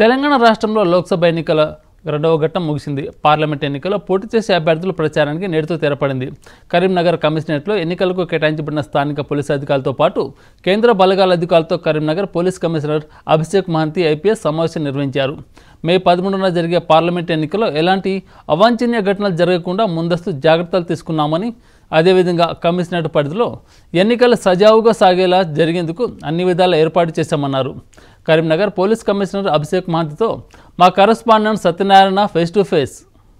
తెలంగాణ రాష్ట్రంలో లోక్సభ ఎన్నికల రెండవ ఘట్టం ముగిసింది పార్లమెంట్ ఎన్నికల్లో పోటీ చేసే అభ్యర్థుల ప్రచారానికి నేటితో తెరపడింది కరీంనగర్ కమిషనరేట్లో ఎన్నికలకు కేటాయించబడిన స్థానిక పోలీసు అధికారులతో పాటు కేంద్ర బలగాల అధికారులతో Karimnagar police commissioner Abhishek Mohanty IPS సమావేశం నిర్వహించారు మే పదమూడున జరిగే పార్లమెంట్ ఎన్నికల్లో ఎలాంటి అవాంఛనీయ ఘటనలు జరగకుండా ముందస్తు జాగ్రత్తలు తీసుకున్నామని అదేవిధంగా కమిషనరేట్ పరిధిలో ఎన్నికలు సజావుగా సాగేలా జరిగేందుకు అన్ని విధాల ఏర్పాటు చేశామన్నారు కరీంనగర్ పోలీస్ కమిషనర్ అభిషేక్ మహంతితో మా correspondent Satyanarayana face to face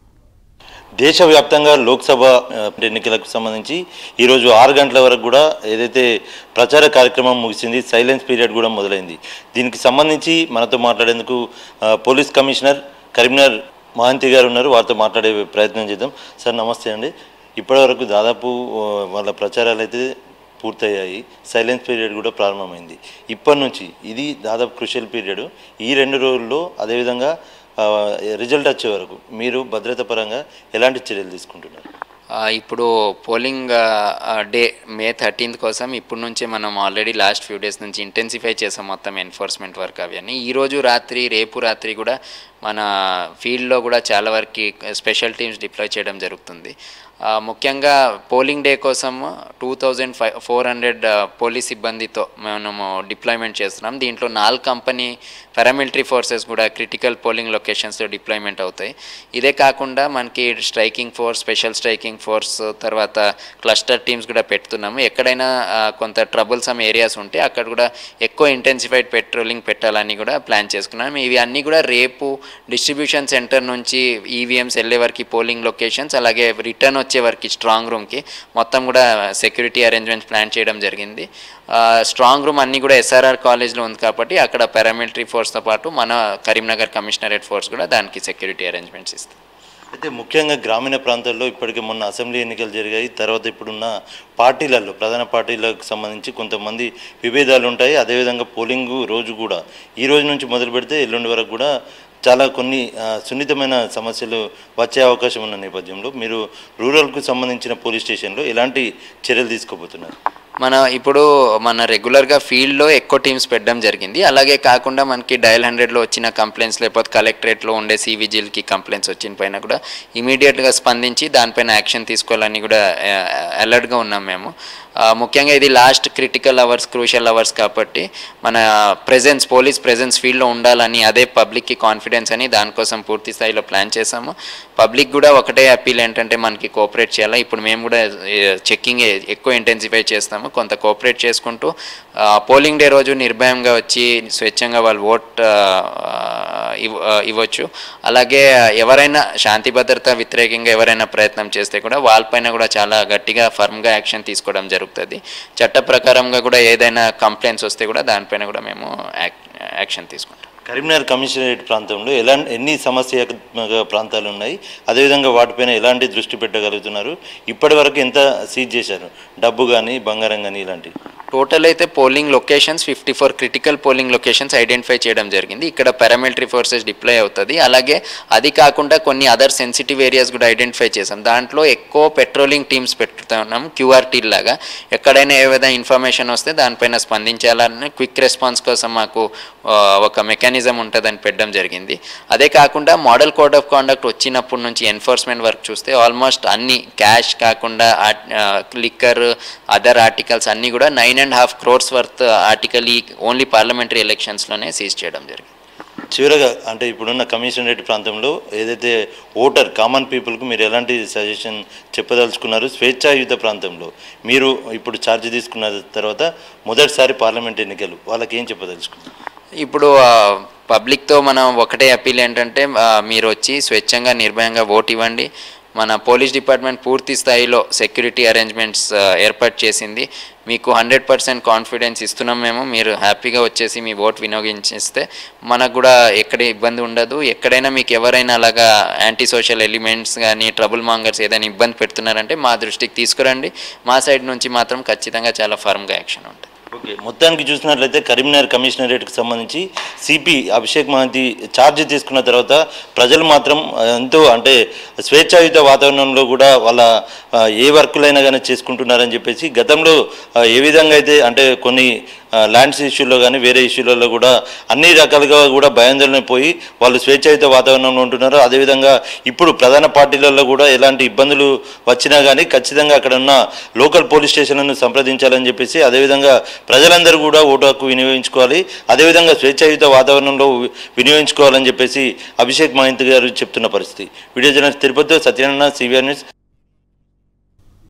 దేశవ్యాప్తంగా లోక్సభ ఆ, ఎన్నికలకు సంబంధించి ఈరోజు ఆరు గంటల వరకు కూడా ఏదైతే ప్రచార కార్యక్రమం ముగిసింది సైలెన్స్ పీరియడ్ కూడా మొదలైంది దీనికి సంబంధించి మనతో మాట్లాడేందుకు ఆ, పోలీస్ కమిషనర్ కరీంనగర్ మహంతి గారు ఉన్నారు వారితో మాట్లాడే ప్రయత్నం చేద్దాం సార్ నమస్తే అండి ఇప్పటివరకు దాదాపు ఆ, వాళ్ళ ప్రచారాలు అయితే పూర్తయ్యాయి సైలెన్స్ పీరియడ్ కూడా ప్రారంభమైంది ఇప్పటి నుంచి ఇది దాదాపు క్రుషియల్ పీరియడ్ ఈ రెండు రోజుల్లో అదేవిధంగా ఆ, రిజల్ట్ వచ్చే వరకు మీరు భద్రత పరంగా ఎలాంటి చర్యలు తీసుకుంటున్నారు ఆ, ఇప్పుడు పోలింగ్ ఆ, డే మే థర్టీన్త్ కోసం ఇప్పుడు నుంచే మనం ఆల్రెడీ లాస్ట్ ఫ్యూ డేస్ నుంచి ఇంటెన్సిఫై చేసాం మొత్తం ఎన్ఫోర్స్మెంట్ వర్క్ అవన్నీ ఈ రోజు రాత్రి రేపు రాత్రి కూడా మన ఫీల్డ్లో కూడా చాలా వరకు స్పెషల్ టీమ్స్ డిప్లాయ్ చేయడం జరుగుతుంది ఆ, ముఖ్యంగా పోలింగ్ డే కోసం two thousand five four hundred police సిబ్బందితో మనము డిప్లాయ్మెంట్ చేస్తున్నాం దీంట్లో నాలుగు కంపెనీ పారామిలిటరీ ఫోర్సెస్ కూడా క్రిటికల్ పోలింగ్ లొకేషన్స్లో డిప్లాయ్మెంట్ అవుతాయి ఇదే కాకుండా మనకి striking force special striking force తర్వాత క్లస్టర్ టీమ్స్ కూడా పెడుతున్నాము ఎక్కడైనా ఆ, కొంత ట్రబుల్సమ్ ఏరియాస్ ఉంటే అక్కడ కూడా ఎక్కువ ఇంటెన్సిఫైడ్ పెట్రోలింగ్ పెట్టాలని కూడా ప్లాన్ చేసుకున్నాం ఇవి అన్నీ కూడా రేపు డిస్ట్రిబ్యూషన్ సెంటర్ నుంచి ఈవీఎంస్ వెళ్ళే వరకు పోలింగ్ లొకేషన్స్ అలాగే రిటర్న్ వచ్చే వరకు స్ట్రాంగ్ రూమ్కి మొత్తం కూడా సెక్యూరిటీ అరేంజ్మెంట్స్ ప్లాన్ చేయడం జరిగింది స్ట్రాంగ్ రూమ్ అన్నీ కూడా ఎస్ఆర్ఆర్ కాలేజ్లో ఉంది కాబట్టి అక్కడ పారామిలిటరీ ఫోర్స్తో పాటు మన కరీంనగర్ కమిషనరేట్ ఫోర్స్ కూడా దానికి సెక్యూరిటీ అరేంజ్మెంట్స్ ఇస్తాం అయితే ముఖ్యంగా గ్రామీణ ప్రాంతాల్లో ఇప్పటికే మొన్న అసెంబ్లీ ఎన్నికలు జరిగాయి తర్వాత ఇప్పుడున్న పార్టీలలో ప్రధాన పార్టీలకు సంబంధించి కొంతమంది విభేదాలు ఉంటాయి అదేవిధంగా పోలింగ్ రోజు కూడా ఈ రోజు నుంచి మొదలు పెడితే ఎల్లుండి వరకు కూడా చాలా కొన్ని ఆ, సున్నితమైన సమస్యలు వచ్చే అవకాశం ఉన్న నేపథ్యంలో మీరు రూరల్కు సంబంధించిన పోలీస్ స్టేషన్లో ఎలాంటి చర్యలు తీసుకోబోతున్నారు మన ఇప్పుడు మన రెగ్యులర్గా ఫీల్డ్లో ఎక్కువ టీమ్స్ పెట్టడం జరిగింది అలాగే కాకుండా మనకి డయల్ హండ్రెడ్లో వచ్చిన కంప్లైంట్స్ లేకపోతే కలెక్టరేట్లో ఉండే సివిజిల్కి కంప్లైంట్స్ వచ్చిన పైన కూడా ఇమీడియట్గా స్పందించి దానిపైన యాక్షన్ తీసుకోవాలని కూడా అలర్ట్గా ఉన్నాం మేము ఆ, ముఖ్యంగా ఇది last critical hours crucial hours కాబట్టి మన ప్రెజెన్స్ పోలీస్ ప్రెజెన్స్ ఫీల్డ్లో ఉండాలని అదే పబ్లిక్కి కాన్ఫిడెన్స్ అని దానికోసం పూర్తి స్థాయిలో ప్లాన్ చేశాము పబ్లిక్ కూడా ఒకటే అప్పీల్ ఏంటంటే మనకి కోఆపరేట్ చేయాలి ఇప్పుడు మేము కూడా చెక్కింగ్ ఎక్కువ ఇంటెన్సిఫై చేస్తాము కొంత కోఆపరేట్ చేసుకుంటూ ఆ, పోలింగ్ డే రోజు నిర్భయంగా వచ్చి స్వచ్ఛంగా వాళ్ళు ఓట్ ఆ, ఇవ్ ఆ, ఇవ్వచ్చు అలాగే ఎవరైనా శాంతి భద్రత వ్యతిరేకంగా ఎవరైనా ప్రయత్నం చేస్తే కూడా వాళ్ళపైన కూడా చాలా గట్టిగా ఫర్మ్గా యాక్షన్ తీసుకోవడం జరుగుతుంది చట్ట ప్రకారంగా కూడా ఏదైనా కంప్లైంట్స్ వస్తే కూడా దానిపైన కూడా మేము యాక్- యాక్షన్ తీసుకుంటాం కరీంనగర్ కమిషనరేట్ ప్రాంతంలో ఎలా ఎన్ని సమస్యాత్మక ప్రాంతాలు ఉన్నాయి అదేవిధంగా వాటిపైన ఎలాంటి దృష్టి పెట్టగలుగుతున్నారు ఇప్పటి వరకు ఎంత సీజ్ చేశారు డబ్బు కానీ బంగారం కానీ ఇలాంటివి టోటల్ అయితే polling locations fifty four critical polling locations identify చేయడం జరిగింది ఇక్కడ పారామిలిటరీ ఫోర్సెస్ డిప్లాయ్ అవుతుంది అలాగే అది కాకుండా కొన్ని అదర్ సెన్సిటివ్ ఏరియాస్ కూడా ఐడెంటిఫై చేసాం దాంట్లో ఎక్కువ పెట్రోలింగ్ టీమ్స్ పెట్టుతున్నాం క్యూఆర్టీ లాగా ఎక్కడైనా ఏ విధంగా ఇన్ఫర్మేషన్ వస్తే దానిపైన స్పందించాలని క్విక్ రెస్పాన్స్ కోసం మాకు ఆ, ఒక మెకానిజం ఉంటుందని పెట్టడం జరిగింది అదే కాకుండా మోడల్ కోడ్ ఆఫ్ కాండక్ట్ వచ్చినప్పటి నుంచి ఎన్ఫోర్స్మెంట్ వర్క్ చూస్తే ఆల్మోస్ట్ అన్ని క్యాష్ కాకుండా లిక్కర్ అదర్ ఆర్టికల్స్ అన్నీ కూడా nine and half crores worth article ఈ ఓన్లీ పార్లమెంటరీ ఎలక్షన్స్లోనే సీజ్ చేయడం జరిగింది చివరగా అంటే ఇప్పుడున్న కమిషనరేట్ ప్రాంతంలో ఏదైతే ఓటర్ కామన్ పీపుల్కు మీరు ఎలాంటి సజెషన్ చెప్పదలుచుకున్నారు స్వేచ్ఛాయుత ప్రాంతంలో మీరు ఇప్పుడు ఛార్జ్ తీసుకున్న తర్వాత మొదటిసారి పార్లమెంట్ ఎన్నికలు వాళ్ళకి ఏం చెప్పదలుచుకున్నారు ఇప్పుడు పబ్లిక్తో మనం ఒకటే అప్పీల్ ఏంటంటే ఆ, మీరు వచ్చి స్వచ్ఛంగా నిర్భయంగా ఓట్ ఇవ్వండి మన పోలీస్ డిపార్ట్మెంట్ పూర్తి స్థాయిలో సెక్యూరిటీ అరేంజ్మెంట్స్ ఏర్పాటు చేసింది మీకు హండ్రెడ్ పర్సెంట్ కాన్ఫిడెన్స్ ఇస్తున్నాం మేము మీరు హ్యాపీగా వచ్చేసి మీ ఓట్ వినియోగించేస్తే మనకు కూడా ఎక్కడ ఇబ్బంది ఉండదు ఎక్కడైనా మీకు ఎవరైనా అలాగా యాంటీ సోషల్ ఎలిమెంట్స్ కానీ ట్రబుల్ మాంగర్స్ ఏదైనా ఇబ్బంది పెడుతున్నారంటే మా దృష్టికి తీసుకురండి మా సైడ్ నుంచి మాత్రం ఖచ్చితంగా చాలా ఫర్మ్గా యాక్షన్ ఉంటుంది ఓకే మొత్తానికి చూసినట్లయితే కరీంనగర్ కమిషనరేట్కి సంబంధించి సిపి అభిషేక్ మహంతి ఛార్జ్ తీసుకున్న తర్వాత ప్రజలు మాత్రం ఆ, ఎంతో అంటే స్వేచ్ఛాయుత వాతావరణంలో కూడా వాళ్ళ ఆ, ఏ వర్కులైనా కానీ చేసుకుంటున్నారని చెప్పేసి గతంలో ఆ, ఏ విధంగా అయితే అంటే కొన్ని ల్యాండ్స్ ఇష్యూలో కానీ వేరే ఇష్యూలలో కూడా అన్ని రకాలుగా కూడా భయాందోళన పోయి వాళ్ళు స్వేచ్ఛాయుత వాతావరణంలో ఉంటున్నారు అదేవిధంగా ఇప్పుడు ప్రధాన పార్టీలలో కూడా ఎలాంటి ఇబ్బందులు వచ్చినా కానీ ఖచ్చితంగా అక్కడ ఉన్న లోకల్ పోలీస్ స్టేషన్లను సంప్రదించాలని చెప్పేసి అదేవిధంగా ప్రజలందరూ కూడా ఓటు హక్కు వినియోగించుకోవాలి అదేవిధంగా స్వేచ్ఛాయుత వాతావరణంలో వి- వినియోగించుకోవాలని చెప్పేసి అభిషేక్ మహంత్ గారు చెప్తున్న పరిస్థితి వీడియో జర్నలిస్ట్ తిరుపతితో సత్యనారాయణ సివిఆర్ న్యూస్